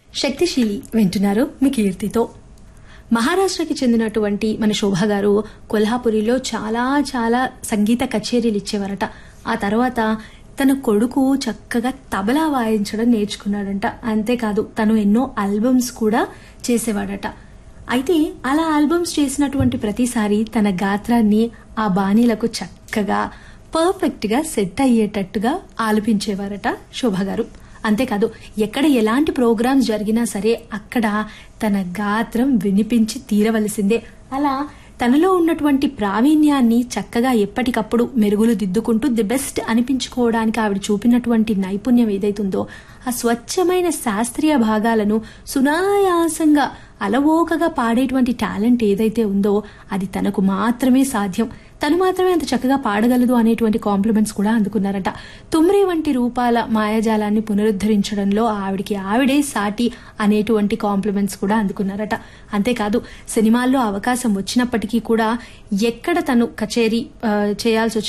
శక్తిశీలి వింటున్నారు మీ కీర్తితో మహారాష్ట్రకి చెందినటువంటి మన శోభ గారు కొల్హాపురిలో చాలా చాలా సంగీత కచేరీలు ఇచ్చేవారట ఆ తర్వాత తన కొడుకు చక్కగా తబలా వాయించడం నేర్చుకున్నాడంట అంతేకాదు తను ఎన్నో ఆల్బమ్స్ కూడా చేసేవాడట అయితే అలా ఆల్బమ్స్ చేసినటువంటి ప్రతిసారి తన గాత్రాన్ని ఆ బాణీలకు చక్కగా పర్ఫెక్ట్ గా సెట్ అయ్యేటట్టుగా ఆలపించేవారట శోభ గారు అంతేకాదు ఎక్కడ ఎలాంటి ప్రోగ్రామ్స్ జరిగినా సరే అక్కడ తన గాత్రం వినిపించి తీరవలసిందే అలా తనలో ఉన్నటువంటి ప్రావీణ్యాన్ని చక్కగా ఎప్పటికప్పుడు మెరుగులు దిద్దుకుంటూ ది బెస్ట్ అనిపించుకోవడానికి ఆవిడ చూపినటువంటి నైపుణ్యం ఏదైతుందో ఆ స్వచ్ఛమైన శాస్త్రీయ భాగాలను సునాయాసంగా అలవోకగా పాడేటువంటి టాలెంట్ ఏదైతే ఉందో అది తనకు మాత్రమే సాధ్యం తను మాత్రమే అంత చక్కగా పాడగలదు అనేటువంటి కాంప్లిమెంట్స్ కూడా అందుకున్నారట తుమ్రి వంటి రూపాల మాయాజాలాన్ని పునరుద్ధరించడంలో ఆవిడికి ఆవిడే సాటి అనేటువంటి కాంప్లిమెంట్స్ కూడా అందుకున్నారట అంతేకాదు సినిమాల్లో అవకాశం వచ్చినప్పటికీ కూడా ఎక్కడ తను కచేరీ ఆ, చేయాల్సి